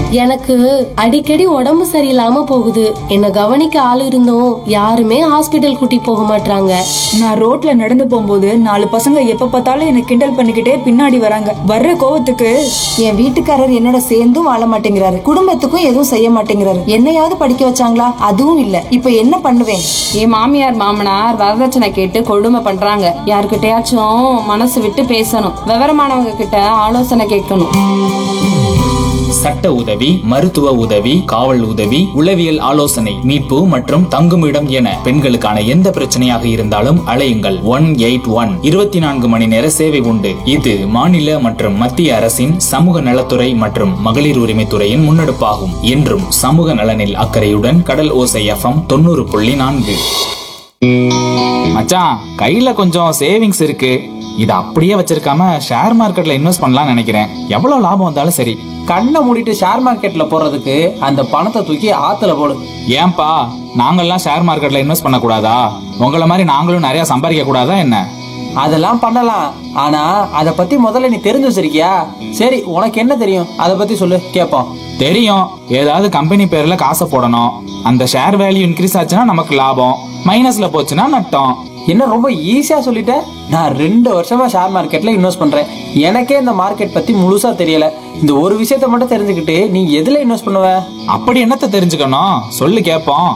எனக்கு அடிக்கடி உடம்பு சரியில்லாம போகுது என்ன கவனிக்க ஆள் இருந்தும் யாருமே ஹாஸ்பிட்டல் கூட்டி போக மாட்டாங்க நான் ரோட்ல நடந்து போகும்போது நாலு பசங்க எப்ப பார்த்தாலும் என்ன கிண்டல் பண்ணிக்கிட்டே பின்னாடி வராங்க வர்ற கோவத்துக்கு என் வீட்டுக்காரர் என்னோட சேர்ந்தும் வாழ மாட்டேங்கிறாரு குடும்பத்துக்கும் எதுவும் செய்ய மாட்டேங்கிறாரு என்னையாவது படிக்க வச்சாங்களா அதுவும் இல்ல இப்ப என்ன பண்ணுவேன் என் மாமியார் மாமனார் வரதட்சணை கேட்டு கொடுமை பண்றாங்க யார்கிட்டயாச்சும் மனசு விட்டு பேசணும் விவரமானவங்க கிட்ட ஆலோசனை கேட்கணும் சட்ட உதவி மருத்துவ உதவி காவல் உதவி உளவியல் ஆலோசனை மீட்பு மற்றும் தங்குமிடம் என பெண்களுக்கான எந்த பிரச்சனையாக இருந்தாலும் அழையுங்கள் ஒன் எயிட் ஒன் இருபத்தி நான்கு மணி நேர சேவை உண்டு இது மாநில மற்றும் மத்திய அரசின் சமூக நலத்துறை மற்றும் மகளிர் உரிமைத்துறையின் முன்னெடுப்பாகும் என்றும் சமூக நலனில் அக்கறையுடன் கடல் ஓசை எஃப்எம் தொண்ணூறு புள்ளி நான்கு மச்சான் கையில கொஞ்சம் சேவிங்ஸ் இருக்கு இத அப்படியே வச்சிருக்காம ஷேர் மார்க்கெட்ல இன்வெஸ்ட் பண்ணலாம்னு நினைக்கிறேன் எவ்வளவு லாபம் வந்தாலும் சரி கண்ணை மூடிட்டு ஷேர் மார்க்கெட்ல போறதுக்கு அந்த பணத்தை தூக்கி ஆத்துல போடு ஏன்பா நாங்கெல்லாம் ஷேர் மார்க்கெட்ல இன்வெஸ்ட் பண்ண கூடாதா உங்களை மாதிரி நாங்களும் நிறைய சம்பாதிக்க கூடாதா என்ன அதெல்லாம் பண்ணலாம் ஆனா அத பத்தி முதல்ல நீ தெரிஞ்சு வச்சிருக்கியா சரி உனக்கு என்ன தெரியும் அத பத்தி சொல்லு கேப்போம் தெரியும் ஏதாவது கம்பெனி பேர்ல காசை போடணும் அந்த ஷேர் வேல்யூ இன்க்ரீஸ் ஆச்சுன்னா நமக்கு லாபம் மைனஸ்ல போச்சுன்னா நட்டம் என்ன ரொம்ப ஈஸியா சொல்லிட்ட நான் ரெண்டு வருஷமா ஷேர் மார்க்கெட்ல இன்வெஸ்ட் பண்றேன் எனக்கே இந்த மார்க்கெட் பத்தி முழுசா தெரியல இந்த ஒரு விஷயத்த மட்டும் தெரிஞ்சுக்கிட்டு நீ எதுல இன்வெஸ்ட் பண்ணுவ அப்படி என்னத்த தெரிஞ்சுக்கணும் சொல்லு கேப்போம்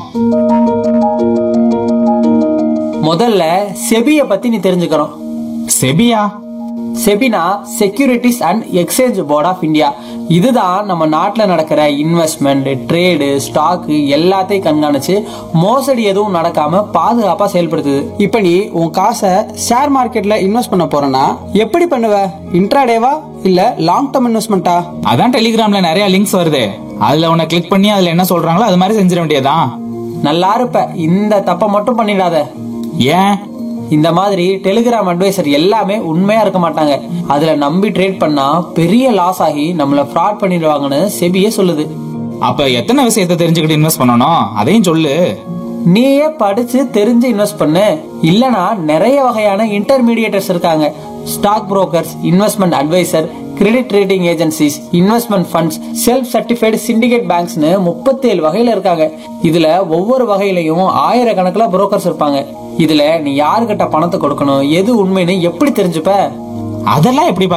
முதல்ல செபிய பத்தி நீ தெரிஞ்சுக்கணும் செபியா செபினா securities and exchange board of India இதுதான் நம்ம நாட்டில் நடக்கிற இன்வெஸ்ட்மெண்ட் ட்ரேடு ஸ்டாக்கு எல்லாத்தையும் கண்காணிச்சு மோசடி எதுவும் நடக்காம பாதுகாப்பா செயல்படுத்துது இப்போ நீ உன் காசை ஷேர் மார்க்கெட்ல இன்வெஸ்ட் பண்ண போறேன்னா எப்படி பண்ணுவ இன்ட்ராடேவா இல்ல லாங் டேர்ம் இன்வெஸ்ட்மெண்ட்டா அதான் டெலிகிராம்ல நிறைய லிங்க்ஸ் வருது அதுல உன்னை கிளிக் பண்ணி அதுல என்ன சொல்றாங்களோ அது மாதிரி செஞ்சிட வேண்டியதுதான் நல்லா இருப்ப இந்த தப்பை மட்டும் பண்ணிடாத ஏன் இந்த மாதிரி டெலிகிராம் அட்வைசர் எல்லாமே உண்மையா இருக்க மாட்டாங்க அதுல நம்பி ட்ரேட் பண்ணா பெரிய லாஸ் ஆகி நம்மள ஃப்ராட் பண்ணிடுவாங்கன்னு செபியே சொல்லுது அப்ப எத்தனை விஷயத்த தெரிஞ்சுக்கிட்டு இன்வெஸ்ட் பண்ணணும் அதையும் சொல்லு நீயே படிச்சு தெரிஞ்சு இன்வெஸ்ட் பண்ணு இல்லனா நிறைய வகையான இன்டர்மீடியேட்டர்ஸ் இருக்காங்க stock brokers investment adviser credit rating agencies investment funds self certified syndicate பேங்க்ஸ்னு முப்பத்தி ஏழு வகையில இருக்காங்க இதுல ஒவ்வொரு வகையிலையும் ஆயிரக்கணக்குல புரோக்கர்ஸ் இருப்பாங்க இதுல நீ யாருக்கிட்ட பணத்தை கொடுக்கணும் எது உண்மைன்னு எப்படி தெரிஞ்சுப்ப அதெல்லாம் எப்படி